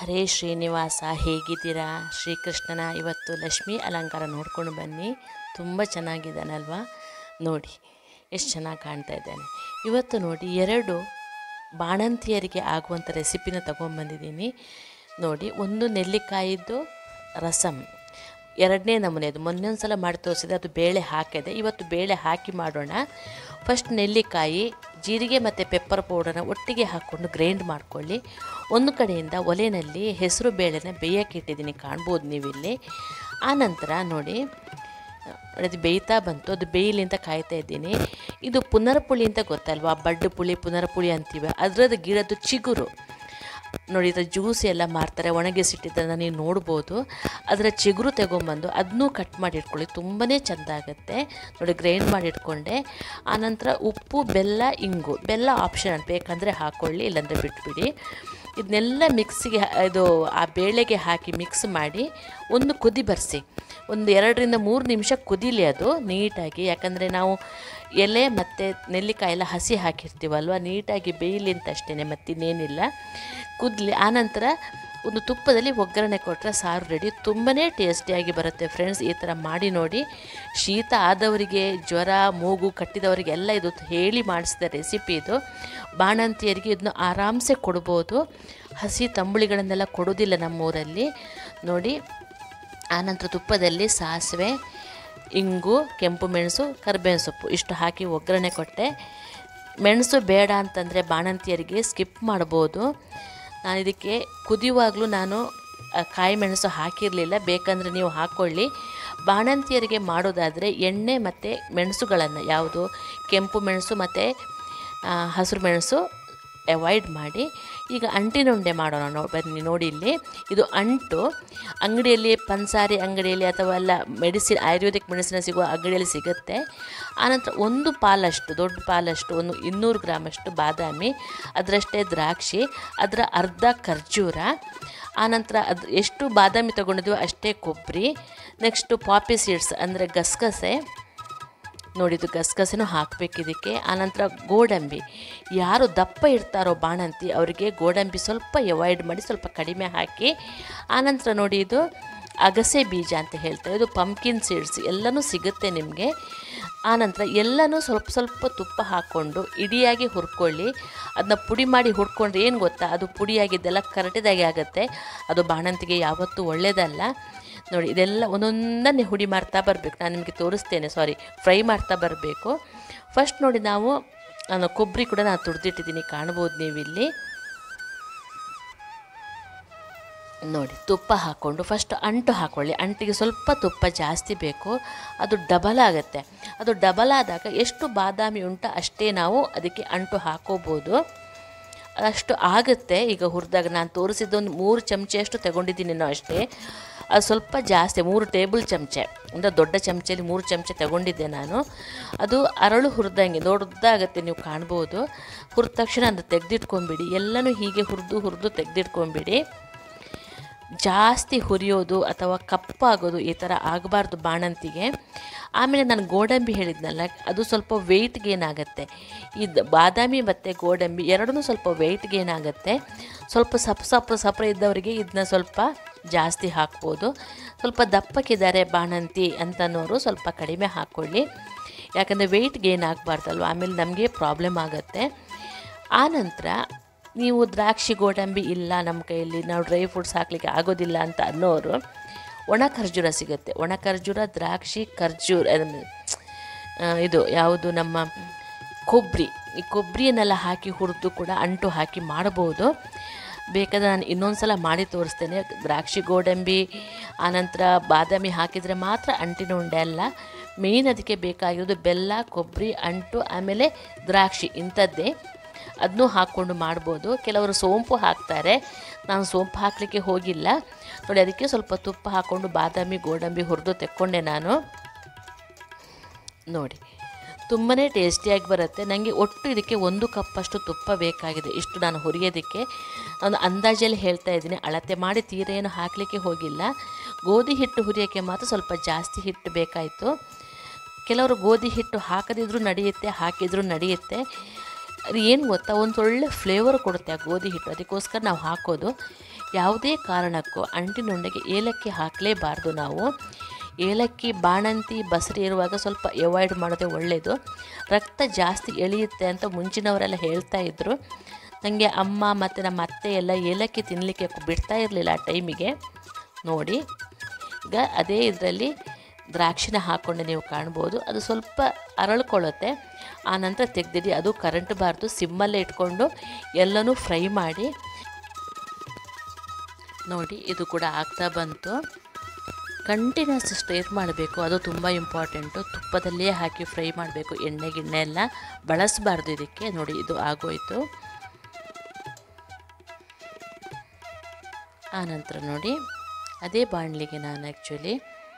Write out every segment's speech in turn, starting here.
ಹರೇ ಶ್ರೀನಿವಾಸ ಹೇಗಿದ್ದೀರಾ ಶ್ರೀಕೃಷ್ಣನ ಇವತ್ತು ಲಕ್ಷ್ಮೀ ಅಲಂಕಾರ ನೋಡ್ಕೊಂಡು ಬನ್ನಿ ತುಂಬ ಚೆನ್ನಾಗಿದ್ದಾನಲ್ವಾ ನೋಡಿ ಎಷ್ಟು ಚೆನ್ನಾಗಿ ಕಾಣ್ತಾ ಇದ್ದಾನೆ ಇವತ್ತು ನೋಡಿ ಎರಡು ಬಾಣಂತಿಯರಿಗೆ ಆಗುವಂಥ ರೆಸಿಪಿನ ತಗೊಂಬಂದಿದ್ದೀನಿ ನೋಡಿ ಒಂದು ನೆಲ್ಲಿಕಾಯಿದ್ದು ರಸಮ್ ಎರಡನೇ ನಮೂನೆದು ಮೊನ್ನೆ ಒಂದು ಸಲ ಮಾಡಿ ತೋರಿಸಿದೆ ಅದು ಬೇಳೆ ಹಾಕಿದೆ ಇವತ್ತು ಬೇಳೆ ಹಾಕಿ ಮಾಡೋಣ ಫಸ್ಟ್ ನೆಲ್ಲಿಕಾಯಿ ಜೀರಿಗೆ ಮತ್ತು ಪೆಪ್ಪರ್ ಪೌಡರ್ನ ಒಟ್ಟಿಗೆ ಹಾಕ್ಕೊಂಡು ಗ್ರೈಂಡ್ ಮಾಡ್ಕೊಳ್ಳಿ ಒಂದು ಕಡೆಯಿಂದ ಒಲೆಯಲ್ಲಿ ಹೆಸರು ಬೇಳೆನ ಬೇಯಕ್ಕೆ ಇಟ್ಟಿದ್ದೀನಿ ಕಾಣ್ಬೋದು ನೀವಿಲ್ಲಿ ಆನಂತರ ನೋಡಿ ಅದು ಬೇಯ್ತಾ ಬಂತು ಅದು ಬೇಯಲಿ ಅಂತ ಕಾಯ್ತಾ ಇದ್ದೀನಿ ಇದು ಪುನರ್ಪುಳಿ ಅಂತ ಗೊತ್ತಲ್ವಾ ಬಡ್ಡು ಪುಳಿ ಪುನರ್ಪುಳಿ ಅಂತೀವಿ ಅದರದ್ದು ಗಿಡದ್ದು ಚಿಗುರು ನೋಡಿ ಇದು ಜ್ಯೂಸ್ ಎಲ್ಲ ಮಾರ್ತಾರೆ ಒಣಗಿಸಿಟ್ಟಿದ್ದನ್ನು ನೀವು ನೋಡ್ಬೋದು ಅದರ ಚಿಗುರು ತಗೊಂಬಂದು ಅದನ್ನೂ ಕಟ್ ಮಾಡಿ ಇಟ್ಕೊಳ್ಳಿ ತುಂಬಾ ಚೆಂದ ಆಗುತ್ತೆ ನೋಡಿ ಗ್ರೈಂಡ್ ಮಾಡಿ ಇಟ್ಕೊಂಡೆ ಆನಂತರ ಉಪ್ಪು ಬೆಲ್ಲ ಇಂಗು ಬೆಲ್ಲ ಆಪ್ಷನ್ ಬೇಕಂದರೆ ಹಾಕ್ಕೊಳ್ಳಿ ಇಲ್ಲಾಂದರೆ ಬಿಟ್ಬಿಡಿ ಇದನ್ನೆಲ್ಲ ಮಿಕ್ಸಿಗೆ ಇದು ಆ ಬೇಳೆಗೆ ಹಾಕಿ ಮಿಕ್ಸ್ ಮಾಡಿ ಒಂದು ಕುದಿ ಬರ್ಸಿ ಒಂದು ಎರಡರಿಂದ ಮೂರು ನಿಮಿಷ ಕುದೀಲಿ ಅದು ನೀಟಾಗಿ ಯಾಕಂದರೆ ನಾವು ಎಲೆ ಮತ್ತು ನೆಲ್ಲಿಕಾಯಿ ಎಲ್ಲ ಹಸಿ ಹಾಕಿರ್ತೀವಲ್ವ ನೀಟಾಗಿ ಬೇಯಲಿ ಅಂತ ಅಷ್ಟೇ ಮತ್ತಿನ್ನೇನಿಲ್ಲ ಕುದಲಿ ಆನಂತರ ಒಂದು ತುಪ್ಪದಲ್ಲಿ ಒಗ್ಗರಣೆ ಕೊಟ್ಟರೆ ಸಾರು ರೆಡಿ ತುಂಬಾ ಟೇಸ್ಟಿಯಾಗಿ ಬರುತ್ತೆ ಫ್ರೆಂಡ್ಸ್ ಈ ಥರ ಮಾಡಿ ನೋಡಿ ಶೀತ ಆದವರಿಗೆ ಜ್ವರ ಮೂಗು ಕಟ್ಟಿದವರಿಗೆಲ್ಲ ಇದು ಹೇಳಿ ಮಾಡಿಸಿದ ರೆಸಿಪಿ ಇದು ಬಾಣಂತಿಯರಿಗೆ ಇದನ್ನು ಆರಾಮ್ಸೆ ಕೊಡ್ಬೋದು ಹಸಿ ತಂಬುಳಿಗಳನ್ನೆಲ್ಲ ಕೊಡೋದಿಲ್ಲ ನಮ್ಮೂರಲ್ಲಿ ನೋಡಿ ಆನಂತರ ತುಪ್ಪದಲ್ಲಿ ಸಾಸಿವೆ ಇಂಗು ಕೆಂಪು ಮೆಣಸು ಕರಿಬೇವಿನ ಸೊಪ್ಪು ಇಷ್ಟು ಹಾಕಿ ಒಗ್ಗರಣೆ ಕೊಟ್ಟೆ ಮೆಣಸು ಬೇಡ ಅಂತಂದರೆ ಬಾಣಂತಿಯರಿಗೆ ಸ್ಕಿಪ್ ಮಾಡ್ಬೋದು ನಾನು ಇದಕ್ಕೆ ಕುದಿಯುವಾಗಲೂ ನಾನು ಕಾಯಿ ಮೆಣಸು ಹಾಕಿರಲಿಲ್ಲ ಬೇಕಂದರೆ ನೀವು ಹಾಕ್ಕೊಳ್ಳಿ ಬಾಣಂತಿಯರಿಗೆ ಮಾಡೋದಾದರೆ ಎಣ್ಣೆ ಮತ್ತು ಮೆಣಸುಗಳನ್ನು ಯಾವುದು ಕೆಂಪು ಮೆಣಸು ಮತ್ತು ಹಸಿರು ಮೆಣಸು ಅವಾಯ್ಡ್ ಮಾಡಿ ಈಗ ಅಂಟಿನ ಉಂಡೆ ಮಾಡೋಣ ನೋ ಬನ್ನಿ ನೋಡಿ ಇಲ್ಲಿ ಇದು ಅಂಟು ಅಂಗಡಿಯಲ್ಲಿ ಪನ್ಸಾರಿ ಅಂಗಡಿಯಲ್ಲಿ ಅಥವಾ ಎಲ್ಲ ಮೆಡಿಸಿನ್ ಆಯುರ್ವೇದಿಕ್ ಮೆಡಿಸಿನ್ ಸಿಗುವ ಅಂಗಡಿಯಲ್ಲಿ ಸಿಗುತ್ತೆ ಆನಂತರ ಒಂದು ಪಾಲಷ್ಟು ದೊಡ್ಡ ಪಾಲಷ್ಟು ಒಂದು ಇನ್ನೂರು ಗ್ರಾಮಷ್ಟು ಬಾದಾಮಿ ಅದರಷ್ಟೇ ದ್ರಾಕ್ಷಿ ಅದರ ಅರ್ಧ ಖರ್ಜೂರ ಆನಂತರ ಅದು ಎಷ್ಟು ಬಾದಾಮಿ ತೊಗೊಂಡಿದ್ವೋ ಅಷ್ಟೇ ಕೊಬ್ಬರಿ ನೆಕ್ಸ್ಟು ಪಾಪಿ ಸೀಡ್ಸ್ ಅಂದರೆ ಗಸಗಸೆ ನೋಡಿದ್ದು ಗಸಗಸೆನೂ ಹಾಕಬೇಕು ಇದಕ್ಕೆ ಆನಂತರ ಗೋಡಂಬಿ ಯಾರು ದಪ್ಪ ಇರ್ತಾರೋ ಬಾಣಂತಿ ಅವರಿಗೆ ಗೋಡಂಬಿ ಸ್ವಲ್ಪ ಅವಾಯ್ಡ್ ಮಾಡಿ ಸ್ವಲ್ಪ ಕಡಿಮೆ ಹಾಕಿ ಆನಂತರ ನೋಡಿ ಇದು ಅಗಸೆ ಬೀಜ ಅಂತ ಹೇಳ್ತಾರೆ ಇದು ಪಂಪ್ಕಿನ್ ಸೀಡ್ಸ್ ಎಲ್ಲನೂ ಸಿಗುತ್ತೆ ನಿಮಗೆ ಆನಂತರ ಎಲ್ಲನೂ ಸ್ವಲ್ಪ ಸ್ವಲ್ಪ ತುಪ್ಪ ಹಾಕ್ಕೊಂಡು ಇಡಿಯಾಗಿ ಹುರ್ಕೊಳ್ಳಿ ಅದನ್ನ ಪುಡಿ ಮಾಡಿ ಹುರ್ಕೊಂಡ್ರೆ ಏನು ಗೊತ್ತಾ ಅದು ಪುಡಿಯಾಗಿದ್ದೆಲ್ಲ ಕರಟಿದಾಗೆ ಆಗುತ್ತೆ ಅದು ಬಾಣಂತಿಗೆ ಯಾವತ್ತೂ ಒಳ್ಳೆಯದಲ್ಲ ನೋಡಿ ಇದೆಲ್ಲ ಒಂದೊಂದನ್ನೇ ಹುಡಿ ಮಾಡ್ತಾ ಬರಬೇಕು ನಾನು ನಿಮಗೆ ತೋರಿಸ್ತೇನೆ ಸಾರಿ ಫ್ರೈ ಮಾಡ್ತಾ ಬರಬೇಕು ಫಸ್ಟ್ ನೋಡಿ ನಾವು ನಾನು ಕೊಬ್ಬರಿ ಕೂಡ ನಾನು ತುರಿದಿಟ್ಟಿದ್ದೀನಿ ಕಾಣ್ಬೋದು ನೀವು ಇಲ್ಲಿ ನೋಡಿ ತುಪ್ಪ ಹಾಕ್ಕೊಂಡು ಫಸ್ಟ್ ಅಂಟು ಹಾಕ್ಕೊಳ್ಳಿ ಅಂಟಿಗೆ ಸ್ವಲ್ಪ ತುಪ್ಪ ಜಾಸ್ತಿ ಬೇಕು ಅದು ಡಬಲ್ ಆಗುತ್ತೆ ಅದು ಡಬಲ್ ಆದಾಗ ಎಷ್ಟು ಬಾದಾಮಿ ಉಂಟು ಅಷ್ಟೇ ನಾವು ಅದಕ್ಕೆ ಅಂಟು ಹಾಕೋಬೋದು ಅಷ್ಟು ಆಗುತ್ತೆ ಈಗ ಹುರಿದಾಗ ನಾನು ತೋರಿಸಿದ್ದೊಂದು ಮೂರು ಚಮಚೆಯಷ್ಟು ತಗೊಂಡಿದ್ದೀನಿ ನಾನು ಅಷ್ಟೇ ಅದು ಸ್ವಲ್ಪ ಜಾಸ್ತಿ ಮೂರು ಟೇಬಲ್ ಚಮಚೆ ಅಂದರೆ ದೊಡ್ಡ ಚಮಚೆಯಲ್ಲಿ ಮೂರು ಚಮಚೆ ತಗೊಂಡಿದ್ದೆ ನಾನು ಅದು ಅರಳು ಹುರಿದಂಗೆ ದೊಡ್ಡದಾಗತ್ತೆ ನೀವು ಕಾಣ್ಬೋದು ಹುರಿದ ತಕ್ಷಣ ಅದು ತೆಗೆದಿಟ್ಕೊಂಬಿಡಿ ಎಲ್ಲನೂ ಹೀಗೆ ಹುರಿದು ಹುರಿದು ತೆಗೆದಿಟ್ಕೊಂಬಿಡಿ ಜಾಸ್ತಿ ಹುರಿಯೋದು ಅಥವಾ ಕಪ್ಪಾಗೋದು ಈ ಥರ ಆಗಬಾರ್ದು ಬಾಣಂತಿಗೆ ಆಮೇಲೆ ನಾನು ಗೋಡಂಬಿ ಹೇಳಿದ್ನಲ್ಲ ಅದು ಸ್ವಲ್ಪ ವೆಯ್ಟ್ ಗೇನ್ ಆಗುತ್ತೆ ಇದು ಬಾದಾಮಿ ಮತ್ತು ಗೋಡಂಬಿ ಎರಡೂ ಸ್ವಲ್ಪ ವೆಯ್ಟ್ ಗೇನ್ ಆಗುತ್ತೆ ಸ್ವಲ್ಪ ಸಪ್ ಸಪ್ ಸಪ್ರ ಇದ್ದವರಿಗೆ ಇದನ್ನ ಸ್ವಲ್ಪ ಜಾಸ್ತಿ ಹಾಕ್ಬೋದು ಸ್ವಲ್ಪ ದಪ್ಪಕ್ಕಿದ್ದಾರೆ ಬಾಣಂತಿ ಅಂತನೋರು ಸ್ವಲ್ಪ ಕಡಿಮೆ ಹಾಕ್ಕೊಳ್ಳಿ ಯಾಕಂದರೆ ವೆಯ್ಟ್ ಗೇನ್ ಆಗಬಾರ್ದಲ್ವ ಆಮೇಲೆ ನಮಗೆ ಪ್ರಾಬ್ಲಮ್ ಆಗುತ್ತೆ ಆನಂತರ ನೀವು ದ್ರಾಕ್ಷಿ ಗೋಡಂಬಿ ಇಲ್ಲ ನಮ್ಮ ಕೈಯಲ್ಲಿ ನಾವು ಡ್ರೈ ಫ್ರೂಟ್ಸ್ ಹಾಕಲಿಕ್ಕೆ ಆಗೋದಿಲ್ಲ ಅಂತ ಅನ್ನೋರು ಒಣ ಖರ್ಜೂರ ಸಿಗುತ್ತೆ ಒಣ ಖರ್ಜೂರ ದ್ರಾಕ್ಷಿ ಖರ್ಜೂರ ಇದು ಯಾವುದು ನಮ್ಮ ಕೊಬ್ಬರಿ ಈ ಕೊಬ್ಬರಿಯನ್ನೆಲ್ಲ ಹಾಕಿ ಹುರಿದು ಕೂಡ ಅಂಟು ಹಾಕಿ ಮಾಡ್ಬೋದು ಬೇಕಾದ್ರೆ ನಾನು ಇನ್ನೊಂದು ಸಲ ಮಾಡಿ ತೋರಿಸ್ತೇನೆ ದ್ರಾಕ್ಷಿ ಗೋಡಂಬಿ ಆನಂತರ ಬಾದಾಮಿ ಹಾಕಿದರೆ ಮಾತ್ರ ಅಂಟಿನ ಉಂಡೆ ಅಲ್ಲ ಮೇಯ್ನ್ ಅದಕ್ಕೆ ಬೇಕಾಗಿರೋದು ಬೆಲ್ಲ ಕೊಬ್ಬರಿ ಅಂಟು ಆಮೇಲೆ ದ್ರಾಕ್ಷಿ ಇಂಥದ್ದೇ ಅದನ್ನೂ ಹಾಕ್ಕೊಂಡು ಮಾಡ್ಬೋದು ಕೆಲವರು ಸೋಂಪು ಹಾಕ್ತಾರೆ ನಾನು ಸೋಂಪು ಹಾಕಲಿಕ್ಕೆ ಹೋಗಿಲ್ಲ ನೋಡಿ ಅದಕ್ಕೆ ಸ್ವಲ್ಪ ತುಪ್ಪ ಹಾಕ್ಕೊಂಡು ಬಾದಾಮಿ ಗೋಡಂಬಿ ಹುರಿದು ತೆಕ್ಕೊಂಡೆ ನಾನು ನೋಡಿ ತುಂಬಾ ಟೇಸ್ಟಿಯಾಗಿ ಬರುತ್ತೆ ನನಗೆ ಒಟ್ಟು ಇದಕ್ಕೆ ಒಂದು ಕಪ್ಪಷ್ಟು ತುಪ್ಪ ಬೇಕಾಗಿದೆ ಇಷ್ಟು ನಾನು ಹುರಿಯೋದಕ್ಕೆ ನಾನು ಅಂದಾಜಲ್ಲಿ ಹೇಳ್ತಾ ಇದ್ದೀನಿ ಅಳತೆ ಮಾಡಿ ತೀರ ಏನು ಹಾಕಲಿಕ್ಕೆ ಹೋಗಿಲ್ಲ ಗೋಧಿ ಹಿಟ್ಟು ಹುರಿಯೋಕ್ಕೆ ಮಾತ್ರ ಸ್ವಲ್ಪ ಜಾಸ್ತಿ ಹಿಟ್ಟು ಬೇಕಾಯಿತು ಕೆಲವರು ಗೋಧಿ ಹಿಟ್ಟು ಹಾಕದಿದ್ರೂ ನಡೆಯುತ್ತೆ ಹಾಕಿದರೂ ನಡೆಯುತ್ತೆ ಅದು ಏನು ಗೊತ್ತಾ ಒಂದು ಒಳ್ಳೆ ಫ್ಲೇವರ್ ಕೊಡುತ್ತೆ ಆ ಗೋಧಿ ಹಿಟ್ಟು ಅದಕ್ಕೋಸ್ಕರ ನಾವು ಹಾಕೋದು ಯಾವುದೇ ಕಾರಣಕ್ಕೂ ಅಂಟಿನುಂಡೆಗೆ ಏಲಕ್ಕಿ ಹಾಕಲೇಬಾರ್ದು ನಾವು ಏಲಕ್ಕಿ ಬಾಣಂತಿ ಬಸರಿ ಇರುವಾಗ ಸ್ವಲ್ಪ ಅವಾಯ್ಡ್ ಮಾಡೋದೇ ಒಳ್ಳೆಯದು ರಕ್ತ ಜಾಸ್ತಿ ಎಳೆಯುತ್ತೆ ಅಂತ ಮುಂಚಿನವರೆಲ್ಲ ಹೇಳ್ತಾ ಇದ್ದರು ನನಗೆ ಅಮ್ಮ ಮತ್ತು ನಮ್ಮ ಅತ್ತೆ ಎಲ್ಲ ಏಲಕ್ಕಿ ತಿನ್ನಲಿಕ್ಕೆ ಬಿಡ್ತಾ ಇರಲಿಲ್ಲ ಆ ಟೈಮಿಗೆ ನೋಡಿ ಈಗ ಅದೇ ಇದರಲ್ಲಿ ದ್ರಾಕ್ಷಿನ ಹಾಕ್ಕೊಂಡು ನೀವು ಕಾಣ್ಬೋದು ಅದು ಸ್ವಲ್ಪ ಅರಳ್ಕೊಳ್ಳುತ್ತೆ ಆನಂತರ ತೆಗೆದಿಡಿ ಅದು ಕರೆಂಟ್ ಬಾರ್ದು ಸಿಮ್ಮಲ್ಲೇ ಇಟ್ಕೊಂಡು ಎಲ್ಲನೂ ಫ್ರೈ ಮಾಡಿ ನೋಡಿ ಇದು ಕೂಡ ಆಗ್ತಾ ಬಂತು ಕಂಟಿನ್ಯೂಸ್ ಸ್ಟೇರ್ ಮಾಡಬೇಕು ಅದು ತುಂಬ ಇಂಪಾರ್ಟೆಂಟು ತುಪ್ಪದಲ್ಲೇ ಹಾಕಿ ಫ್ರೈ ಮಾಡಬೇಕು ಎಣ್ಣೆ ಗಿಣ್ಣೆ ಎಲ್ಲ ಬಳಸಬಾರ್ದು ಇದಕ್ಕೆ ನೋಡಿ ಇದು ಆಗೋಯ್ತು ಆನಂತರ ನೋಡಿ ಅದೇ ಬಾಣಲಿಗೆ ನಾನು ಆ್ಯಕ್ಚುಲಿ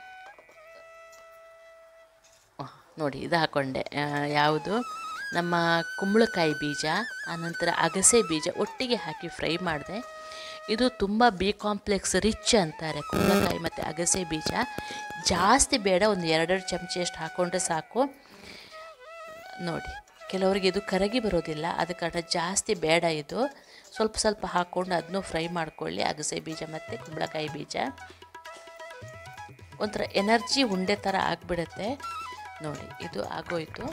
ನೋಡಿ ಇದು ಹಾಕ್ಕೊಂಡೆ ಯಾವುದು ನಮ್ಮ ಕುಂಬಳಕಾಯಿ ಬೀಜ ಆನಂತರ ಅಗಸೆ ಬೀಜ ಒಟ್ಟಿಗೆ ಹಾಕಿ ಫ್ರೈ ಮಾಡಿದೆ ಇದು ತುಂಬ ಬಿ ಕಾಂಪ್ಲೆಕ್ಸ್ ರಿಚ್ ಅಂತಾರೆ ಕುಂಬಳಕಾಯಿ ಮತ್ತು ಅಗಸೆ ಬೀಜ ಜಾಸ್ತಿ ಬೇಡ ಒಂದು ಎರಡೆರಡು ಚಮಚೆಯಷ್ಟು ಹಾಕ್ಕೊಂಡ್ರೆ ಸಾಕು ನೋಡಿ ಕೆಲವರಿಗೆ ಇದು ಕರಗಿ ಬರೋದಿಲ್ಲ ಅದ ಕಾರಣ ಜಾಸ್ತಿ ಬೇಡ ಇದು ಸ್ವಲ್ಪ ಸ್ವಲ್ಪ ಹಾಕ್ಕೊಂಡು ಅದನ್ನು ಫ್ರೈ ಮಾಡ್ಕೊಳ್ಳಿ ಅಗಸೆ ಬೀಜ ಮತ್ತು ಕುಂಬಳಕಾಯಿ ಬೀಜ ಒಂಥರ ಎನರ್ಜಿ ಉಂಡೆ ಥರ ಆಗಿಬಿಡುತ್ತೆ ನೋಡಿ ಇದು ಆಗೋಯ್ತು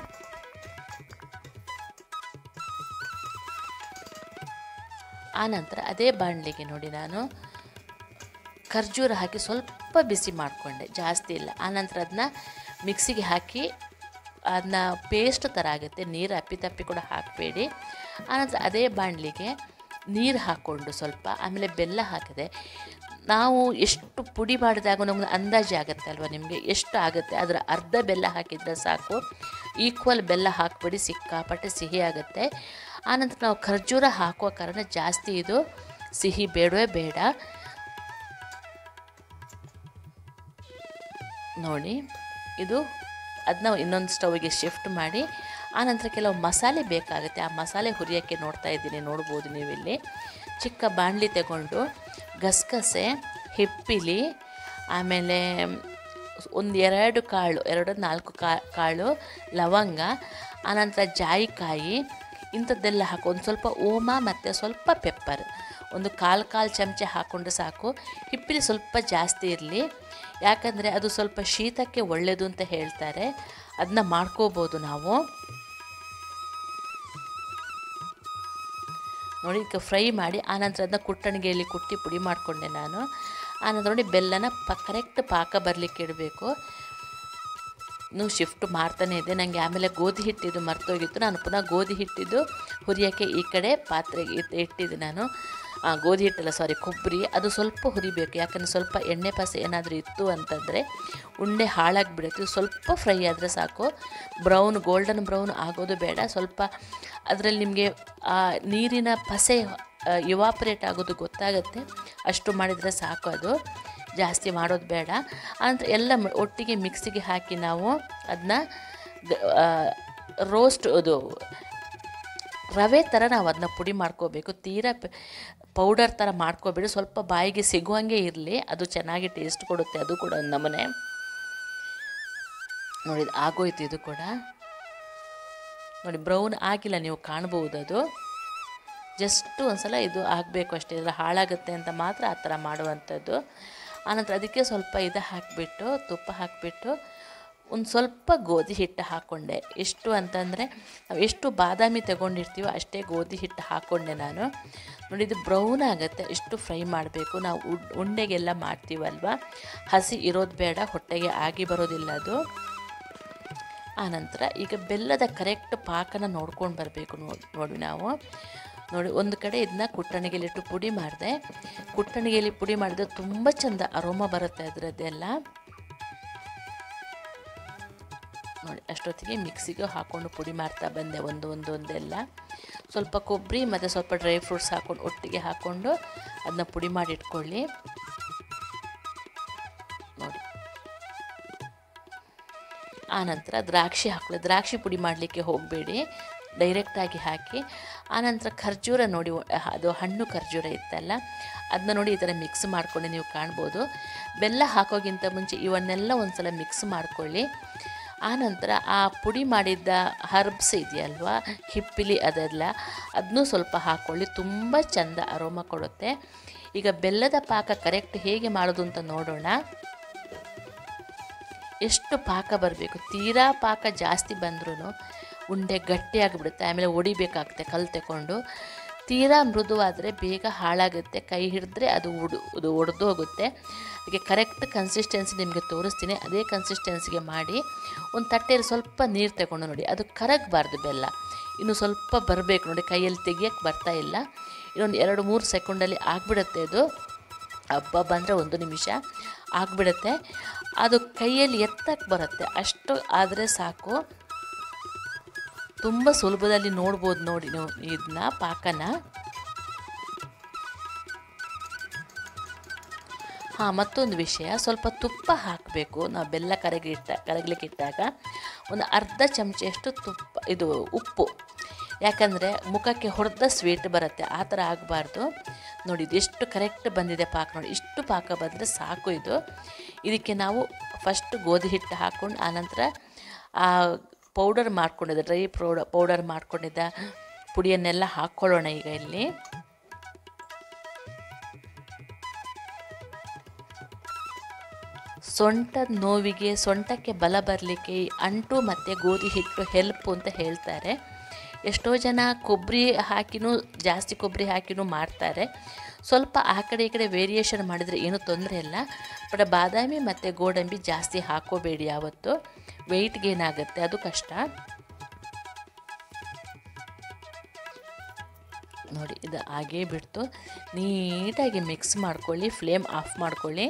ಆನಂತರ ಅದೇ ಬಾಣಲಿಗೆ ನೋಡಿ ನಾನು ಖರ್ಜೂರ ಹಾಕಿ ಸ್ವಲ್ಪ ಬಿಸಿ ಮಾಡಿಕೊಂಡೆ ಜಾಸ್ತಿ ಇಲ್ಲ ಆನಂತರ ಅದನ್ನ ಮಿಕ್ಸಿಗೆ ಹಾಕಿ ಅದನ್ನ ಪೇಸ್ಟ್ ಥರ ಆಗುತ್ತೆ ನೀರು ಅಪ್ಪಿ ತಪ್ಪಿ ಕೂಡ ಹಾಕಬೇಡಿ ಆನಂತರ ಅದೇ ಬಾಣಲಿಗೆ ನೀರು ಹಾಕ್ಕೊಂಡು ಸ್ವಲ್ಪ ಆಮೇಲೆ ಬೆಲ್ಲ ಹಾಕಿದೆ ನಾವು ಎಷ್ಟು ಪುಡಿ ಮಾಡಿದಾಗ ನಮ್ಗೆ ಅಂದಾಜು ಆಗುತ್ತೆ ಅಲ್ವಾ ನಿಮಗೆ ಎಷ್ಟು ಆಗುತ್ತೆ ಅದರ ಅರ್ಧ ಬೆಲ್ಲ ಹಾಕಿದರೆ ಸಾಕು ಈಕ್ವಲ್ ಬೆಲ್ಲ ಹಾಕ್ಬಿಡಿ ಸಿಕ್ಕಾಪಟ್ಟೆ ಸಿಹಿ ಆಗುತ್ತೆ ಆನಂತರ ನಾವು ಖರ್ಜೂರ ಹಾಕುವ ಕಾರಣ ಜಾಸ್ತಿ ಇದು ಸಿಹಿ ಬೇಡವೇ ಬೇಡ ನೋಡಿ ಇದು ಅದನ್ನ ಇನ್ನೊಂದು ಸ್ಟವ್ಗೆ ಶಿಫ್ಟ್ ಮಾಡಿ ಆನಂತರ ಕೆಲವು ಮಸಾಲೆ ಬೇಕಾಗುತ್ತೆ ಆ ಮಸಾಲೆ ಹುರಿಯೋಕ್ಕೆ ನೋಡ್ತಾ ಇದ್ದೀನಿ ನೋಡ್ಬೋದು ನೀವಿಲ್ಲಿ ಚಿಕ್ಕ ಬಾಣಲಿ ತಗೊಂಡು ಗಸಗಸೆ ಹಿಪ್ಪಿಲಿ ಆಮೇಲೆ ಒಂದು ಎರಡು ಕಾಳು ಎರಡು ನಾಲ್ಕು ಕಾಳು ಲವಂಗ ಆನಂತರ ಜಾಯಿಕಾಯಿ ಇಂಥದ್ದೆಲ್ಲ ಹಾಕಿ ಒಂದು ಸ್ವಲ್ಪ ಓಮ ಮತ್ತು ಸ್ವಲ್ಪ ಪೆಪ್ಪರ್ ಒಂದು ಕಾಲು ಕಾಲು ಚಮಚ ಹಾಕ್ಕೊಂಡ್ರೆ ಸಾಕು ಹಿಪ್ಪಿಲಿ ಸ್ವಲ್ಪ ಜಾಸ್ತಿ ಇರಲಿ ಯಾಕಂದರೆ ಅದು ಸ್ವಲ್ಪ ಶೀತಕ್ಕೆ ಒಳ್ಳೆಯದು ಅಂತ ಹೇಳ್ತಾರೆ ಅದನ್ನ ಮಾಡ್ಕೋಬೋದು ನಾವು ನೋಡಿ ಈಗ ಫ್ರೈ ಮಾಡಿ ಆನಂತರ ಅದನ್ನ ಕುಟ್ಟಣಿಗೆಯಲ್ಲಿ ಕುಟ್ಟಿ ಪುಡಿ ಮಾಡಿಕೊಂಡೆ ನಾನು ಆನಂತರ ನೋಡಿ ಬೆಲ್ಲನ ಪ ಕರೆಕ್ಟ್ ಪಾಕ ಬರಲಿಕ್ಕೆ ಇಡಬೇಕು ಇನ್ನೂ ಶಿಫ್ಟ್ ಮಾಡ್ತಾನೆ ಇದೆ ನನಗೆ ಆಮೇಲೆ ಗೋಧಿ ಹಿಟ್ಟಿದ್ದು ಮರ್ತೋಗಿತ್ತು ನಾನು ಪುನಃ ಗೋಧಿ ಹಿಟ್ಟಿದ್ದು ಹುರಿಯೋಕ್ಕೆ ಈ ಕಡೆ ಪಾತ್ರೆಗೆ ಇಟ್ಟು ಇಟ್ಟಿದ್ದೆ ನಾನು ಗೋಧಿ ಹಿಟ್ಟಲ್ಲ ಸಾರಿ ಕೊಬ್ಬರಿ ಅದು ಸ್ವಲ್ಪ ಹುರಿಬೇಕು ಯಾಕಂದರೆ ಸ್ವಲ್ಪ ಎಣ್ಣೆ ಪಾಸ ಏನಾದರೂ ಇತ್ತು ಅಂತಂದರೆ ಉಂಡೆ ಹಾಳಾಗಿಬಿಡುತ್ತೆ ಸ್ವಲ್ಪ ಫ್ರೈ ಆದರೆ ಸಾಕು ಬ್ರೌನ್ ಗೋಲ್ಡನ್ ಬ್ರೌನ್ ಆಗೋದು ಬೇಡ ಸ್ವಲ್ಪ ಅದರಲ್ಲಿ ನಿಮಗೆ ಆ ನೀರಿನ ಪಸೆ ಇವಾಪ್ರೇಟ್ ಆಗೋದು ಗೊತ್ತಾಗುತ್ತೆ ಅಷ್ಟು ಮಾಡಿದರೆ ಸಾಕು ಅದು ಜಾಸ್ತಿ ಮಾಡೋದು ಬೇಡ ಅಂತ ಎಲ್ಲ ಒಟ್ಟಿಗೆ ಮಿಕ್ಸಿಗೆ ಹಾಕಿ ನಾವು ಅದನ್ನ ರೋಸ್ಟ್ ಅದು ರವೆ ಥರ ನಾವು ಅದನ್ನ ಪುಡಿ ಮಾಡ್ಕೋಬೇಕು ತೀರಾ ಪೌಡರ್ ಥರ ಮಾಡ್ಕೋಬೇಡಿ ಸ್ವಲ್ಪ ಬಾಯಿಗೆ ಸಿಗುವಂಗೆ ಇರಲಿ ಅದು ಚೆನ್ನಾಗಿ ಟೇಸ್ಟ್ ಕೊಡುತ್ತೆ ಅದು ಕೂಡ ಒಂದು ನಮನೆ ನೋಡಿ ಆಗೋಯ್ತು ಇದು ಕೂಡ ನೋಡಿ ಬ್ರೌನ್ ಆಗಿಲ್ಲ ನೀವು ಕಾಣ್ಬೋದು ಅದು ಜಸ್ಟ್ ಒಂದ್ಸಲ ಇದು ಆಗಬೇಕು ಅಷ್ಟೇ ಇದೆಲ್ಲ ಹಾಳಾಗುತ್ತೆ ಅಂತ ಮಾತ್ರ ಆ ಥರ ಮಾಡುವಂಥದ್ದು ಆನಂತರ ಅದಕ್ಕೆ ಸ್ವಲ್ಪ ಇದು ಹಾಕಿಬಿಟ್ಟು ತುಪ್ಪ ಹಾಕಿಬಿಟ್ಟು ಒಂದು ಸ್ವಲ್ಪ ಗೋಧಿ ಹಿಟ್ಟು ಹಾಕ್ಕೊಂಡೆ ಎಷ್ಟು ಅಂತಂದರೆ ನಾವು ಎಷ್ಟು ಬಾದಾಮಿ ತಗೊಂಡಿರ್ತೀವೋ ಅಷ್ಟೇ ಗೋಧಿ ಹಿಟ್ಟು ಹಾಕ್ಕೊಂಡೆ ನಾನು ನೋಡಿ ಇದು ಬ್ರೌನ್ ಆಗುತ್ತೆ ಇಷ್ಟು ಫ್ರೈ ಮಾಡಬೇಕು ನಾವು ಉಂಡೆಗೆಲ್ಲ ಮಾಡ್ತೀವಲ್ವ ಹಸಿ ಇರೋದು ಬೇಡ ಹೊಟ್ಟೆಗೆ ಆಗಿ ಬರೋದಿಲ್ಲ ಅದು ಆನಂತರ ಈಗ ಬೆಲ್ಲದ ಕರೆಕ್ಟ್ ಪಾಕನ ನೋಡ್ಕೊಂಡು ಬರಬೇಕು ನೋಡಿ ನೋಡಿ ನಾವು ನೋಡಿ ಒಂದು ಕಡೆ ಇದನ್ನ ಕುಟ್ಟಣಿಗೆಲಿಟ್ಟು ಪುಡಿ ಮಾಡಿದೆ ಕುಟ್ಟಣಿಗೆಯಲ್ಲಿ ಪುಡಿ ಮಾಡಿದ್ರೆ ತುಂಬ ಚೆಂದ ಅರೋಮ ಬರುತ್ತೆ ಅದರದ್ದೆಲ್ಲ ನೋಡಿ ಅಷ್ಟೊತ್ತಿಗೆ ಮಿಕ್ಸಿಗೆ ಹಾಕ್ಕೊಂಡು ಪುಡಿ ಮಾಡ್ತಾ ಬಂದೆ ಒಂದು ಒಂದು ಒಂದೆಲ್ಲ ಸ್ವಲ್ಪ ಕೊಬ್ಬರಿ ಮತ್ತು ಸ್ವಲ್ಪ ಡ್ರೈ ಫ್ರೂಟ್ಸ್ ಹಾಕ್ಕೊಂಡು ಒಟ್ಟಿಗೆ ಹಾಕ್ಕೊಂಡು ಅದನ್ನ ಪುಡಿ ಮಾಡಿ ಇಟ್ಕೊಳ್ಳಿ ನೋಡಿ ಆನಂತರ ದ್ರಾಕ್ಷಿ ಹಾಕೊಳ್ಳಿ ದ್ರಾಕ್ಷಿ ಪುಡಿ ಮಾಡಲಿಕ್ಕೆ ಹೋಗಬೇಡಿ ಡೈರೆಕ್ಟಾಗಿ ಹಾಕಿ ಆನಂತರ ಖರ್ಜೂರ ನೋಡಿ ಅದು ಹಣ್ಣು ಖರ್ಜೂರ ಇತ್ತಲ್ಲ ಅದನ್ನ ನೋಡಿ ಈ ಥರ ಮಿಕ್ಸ್ ಮಾಡ್ಕೊಂಡು ನೀವು ಕಾಣ್ಬೋದು ಬೆಲ್ಲ ಹಾಕೋಗಿಂತ ಮುಂಚೆ ಇವನ್ನೆಲ್ಲ ಒಂದು ಸಲ ಮಿಕ್ಸ್ ಮಾಡ್ಕೊಳ್ಳಿ ಆನಂತರ ಆ ಪುಡಿ ಮಾಡಿದ್ದ ಹರ್ಬ್ಸ್ ಇದೆಯಲ್ವಾ ಹಿಪ್ಪಿಲಿ ಅದೆಲ್ಲ ಅದನ್ನೂ ಸ್ವಲ್ಪ ಹಾಕ್ಕೊಳ್ಳಿ ತುಂಬ ಚೆಂದ ಅರೋಮ ಕೊಡುತ್ತೆ ಈಗ ಬೆಲ್ಲದ ಪಾಕ ಕರೆಕ್ಟ್ ಹೇಗೆ ಮಾಡೋದು ಅಂತ ನೋಡೋಣ ಎಷ್ಟು ಪಾಕ ಬರಬೇಕು ತೀರಾ ಪಾಕ ಜಾಸ್ತಿ ಬಂದ್ರೂ ಉಂಡೆ ಗಟ್ಟಿಯಾಗಿಬಿಡುತ್ತೆ ಆಮೇಲೆ ಒಡಿಬೇಕಾಗುತ್ತೆ ಕಲ್ ತಗೊಂಡು ತೀರಾ ಮೃದುವಾದರೆ ಬೇಗ ಹಾಳಾಗುತ್ತೆ ಕೈ ಹಿಡಿದ್ರೆ ಅದು ಉಡು ಅದು ಒಡೆದು ಹೋಗುತ್ತೆ ಅದಕ್ಕೆ ಕರೆಕ್ಟ್ ಕನ್ಸಿಸ್ಟೆನ್ಸಿ ನಿಮಗೆ ತೋರಿಸ್ತೀನಿ ಅದೇ ಕನ್ಸಿಸ್ಟೆನ್ಸಿಗೆ ಮಾಡಿ ಒಂದು ತಟ್ಟೆಯಲ್ಲಿ ಸ್ವಲ್ಪ ನೀರು ತಗೊಂಡು ನೋಡಿ ಅದು ಕರಗಬಾರ್ದು ಬೆಲ್ಲ ಇನ್ನು ಸ್ವಲ್ಪ ಬರಬೇಕು ನೋಡಿ ಕೈಯಲ್ಲಿ ತೆಗಿಯೋಕ್ಕೆ ಬರ್ತಾ ಇಲ್ಲ ಇನ್ನೊಂದು ಎರಡು ಮೂರು ಸೆಕೆಂಡಲ್ಲಿ ಆಗಿಬಿಡುತ್ತೆ ಅದು ಹಬ್ಬ ಬಂದರೆ ಒಂದು ನಿಮಿಷ ಆಗಿಬಿಡುತ್ತೆ ಅದು ಕೈಯಲ್ಲಿ ಎತ್ತಕ್ಕೆ ಬರುತ್ತೆ ಅಷ್ಟು ಆದರೆ ಸಾಕು ತುಂಬ ಸುಲಭದಲ್ಲಿ ನೋಡ್ಬೋದು ನೋಡಿ ನೀವು ಇದನ್ನ ಪಾಕನ ಹಾಂ ಮತ್ತೊಂದು ವಿಷಯ ಸ್ವಲ್ಪ ತುಪ್ಪ ಹಾಕಬೇಕು ನಾವು ಬೆಲ್ಲ ಕರಗಿಟ್ಟ ಕರಗಲಿಕ್ಕೆ ಇಟ್ಟಾಗ ಒಂದು ಅರ್ಧ ಚಮಚೆಯಷ್ಟು ತುಪ್ಪ ಇದು ಉಪ್ಪು ಯಾಕಂದರೆ ಮುಖಕ್ಕೆ ಹೊಡೆದ ಸ್ವೀಟ್ ಬರುತ್ತೆ ಆ ಥರ ಆಗಬಾರ್ದು ನೋಡಿ ಇದು ಎಷ್ಟು ಕರೆಕ್ಟ್ ಬಂದಿದೆ ಪಾಕ ನೋಡಿ ಇಷ್ಟು ಪಾಕ ಬಂದರೆ ಸಾಕು ಇದು ಇದಕ್ಕೆ ನಾವು ಫಸ್ಟ್ ಗೋಧಿ ಹಿಟ್ಟು ಹಾಕ್ಕೊಂಡು ಆನಂತರ ಆ ಪೌಡರ್ ಮಾಡ್ಕೊಂಡಿದ್ದ ಡ್ರೈ ಪೌಡ ಪೌಡರ್ ಮಾಡ್ಕೊಂಡಿದ್ದ ಪುಡಿಯನ್ನೆಲ್ಲ ಹಾಕ್ಕೊಳ್ಳೋಣ ಈಗ ಇಲ್ಲಿ ಸೊಂಟದ ನೋವಿಗೆ ಸೊಂಟಕ್ಕೆ ಬಲ ಬರಲಿಕ್ಕೆ ಈ ಅಂಟು ಮತ್ತು ಗೋಧಿ ಹಿಟ್ಟು ಹೆಲ್ಪ್ ಅಂತ ಹೇಳ್ತಾರೆ ಎಷ್ಟೋ ಜನ ಕೊಬ್ಬರಿ ಹಾಕಿನೂ ಜಾಸ್ತಿ ಕೊಬ್ಬರಿ ಹಾಕಿನೂ ಮಾಡ್ತಾರೆ ಸ್ವಲ್ಪ ಆ ಕಡೆ ಈ ಕಡೆ ವೇರಿಯೇಷನ್ ಮಾಡಿದರೆ ಏನೂ ತೊಂದರೆ ಇಲ್ಲ ಬಟ್ ಬಾದಾಮಿ ಮತ್ತು ಗೋಡಂಬಿ ಜಾಸ್ತಿ ಹಾಕೋಬೇಡಿ ಯಾವತ್ತು ವೆಯ್ಟ್ ಗೇನ್ ಆಗುತ್ತೆ ಅದು ಕಷ್ಟ ನೋಡಿ ಇದು ಹಾಗೇ ಬಿಡ್ತು ನೀಟಾಗಿ ಮಿಕ್ಸ್ ಮಾಡ್ಕೊಳ್ಳಿ ಫ್ಲೇಮ್ ಆಫ್ ಮಾಡ್ಕೊಳ್ಳಿ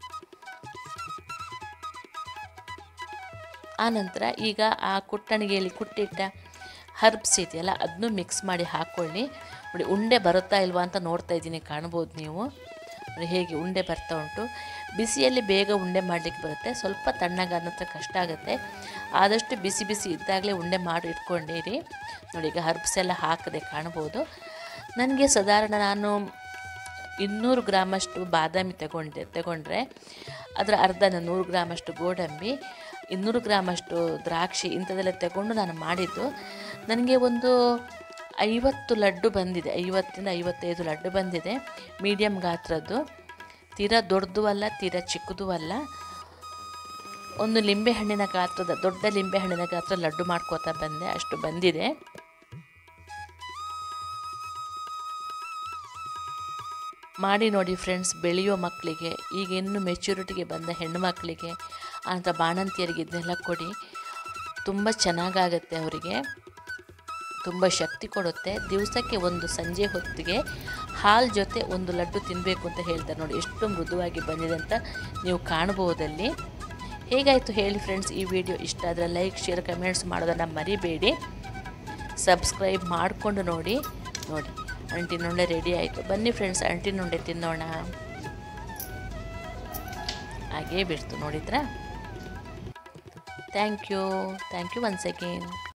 ಆನಂತರ ಈಗ ಆ ಕುಟ್ಟಣಿಗೆಯಲ್ಲಿ ಕುಟ್ಟಿಟ್ಟ ಹರ್ಬ್ಸ್ ಇದೆಯಲ್ಲ ಅದನ್ನು ಮಿಕ್ಸ್ ಮಾಡಿ ಹಾಕ್ಕೊಳ್ಳಿ ನೋಡಿ ಉಂಡೆ ಬರುತ್ತಾ ಇಲ್ವಾ ಅಂತ ನೋಡ್ತಾ ಇದ್ದೀನಿ ಕಾಣ್ಬೋದು ನೀವು ನೋಡಿ ಹೇಗೆ ಉಂಡೆ ಬರ್ತಾ ಉಂಟು ಬಿಸಿಯಲ್ಲಿ ಬೇಗ ಉಂಡೆ ಮಾಡಲಿಕ್ಕೆ ಬರುತ್ತೆ ಸ್ವಲ್ಪ ತಣ್ಣಗಾದ ನಂತರ ಕಷ್ಟ ಆಗುತ್ತೆ ಆದಷ್ಟು ಬಿಸಿ ಬಿಸಿ ಇದ್ದಾಗಲೇ ಉಂಡೆ ಮಾಡಿ ಇಟ್ಕೊಂಡಿರಿ ನೋಡಿ ಈಗ ಹರ್ಬ್ಸ್ ಎಲ್ಲ ಹಾಕದೆ ಕಾಣ್ಬೋದು ನನಗೆ ಸಾಧಾರಣ ನಾನು ಇನ್ನೂರು ಗ್ರಾಮಷ್ಟು ಬಾದಾಮಿ ತಗೊಂಡೆ ತಗೊಂಡ್ರೆ ಅದರ ಅರ್ಧ ನೂರು ಗ್ರಾಮಷ್ಟು ಗೋಡಂಬಿ ಇನ್ನೂರು ಗ್ರಾಮಷ್ಟು ದ್ರಾಕ್ಷಿ ಇಂಥದ್ದೆಲ್ಲ ತಗೊಂಡು ನಾನು ಮಾಡಿದ್ದು ನನಗೆ ಒಂದು ಐವತ್ತು ಲಡ್ಡು ಬಂದಿದೆ ಐವತ್ತಿಂದ ಐವತ್ತೈದು ಲಡ್ಡು ಬಂದಿದೆ ಮೀಡಿಯಮ್ ಗಾತ್ರದ್ದು ತೀರಾ ದೊಡ್ಡದು ಅಲ್ಲ ತೀರಾ ಚಿಕ್ಕದು ಅಲ್ಲ ಒಂದು ಲಿಂಬೆಹಣ್ಣಿನ ಗಾತ್ರದ ದೊಡ್ಡ ಲಿಂಬೆಹಣ್ಣಿನ ಗಾತ್ರ ಲಡ್ಡು ಮಾಡ್ಕೋತಾ ಬಂದೆ ಅಷ್ಟು ಬಂದಿದೆ ಮಾಡಿ ನೋಡಿ ಫ್ರೆಂಡ್ಸ್ ಬೆಳೆಯೋ ಮಕ್ಕಳಿಗೆ ಈಗ ಇನ್ನು ಮೆಚ್ಯೂರಿಟಿಗೆ ಬಂದ ಹೆಣ್ಣು ಮಕ್ಕಳಿಗೆ ಅಂತ ಬಾಣಂತಿಯರಿಗೆ ಇದನ್ನೆಲ್ಲ ಕೊಡಿ ತುಂಬ ಚೆನ್ನಾಗಾಗತ್ತೆ ಅವರಿಗೆ ತುಂಬ ಶಕ್ತಿ ಕೊಡುತ್ತೆ ದಿವಸಕ್ಕೆ ಒಂದು ಸಂಜೆ ಹೊತ್ತಿಗೆ ಹಾಲು ಜೊತೆ ಒಂದು ಲಡ್ಡು ತಿನ್ನಬೇಕು ಅಂತ ಹೇಳ್ತಾರೆ ನೋಡಿ ಎಷ್ಟು ಮೃದುವಾಗಿ ಬಂದಿದೆ ಅಂತ ನೀವು ಕಾಣ್ಬೋದಲ್ಲಿ ಹೇಗಾಯಿತು ಹೇಳಿ ಫ್ರೆಂಡ್ಸ್ ಈ ವಿಡಿಯೋ ಇಷ್ಟ ಆದರೆ ಲೈಕ್ ಶೇರ್ ಕಮೆಂಟ್ಸ್ ಮಾಡೋದನ್ನು ಮರಿಬೇಡಿ ಸಬ್ಸ್ಕ್ರೈಬ್ ಮಾಡಿಕೊಂಡು ನೋಡಿ ನೋಡಿ ಅಂಟಿನುಂಡೆ ರೆಡಿ ಆಯಿತು ಬನ್ನಿ ಫ್ರೆಂಡ್ಸ್ ಅಂಟಿನುಂಡೆ ತಿನ್ನೋಣ ಹಾಗೇ ಬಿಡ್ತು ನೋಡಿದ್ರಾ thank you thank you once again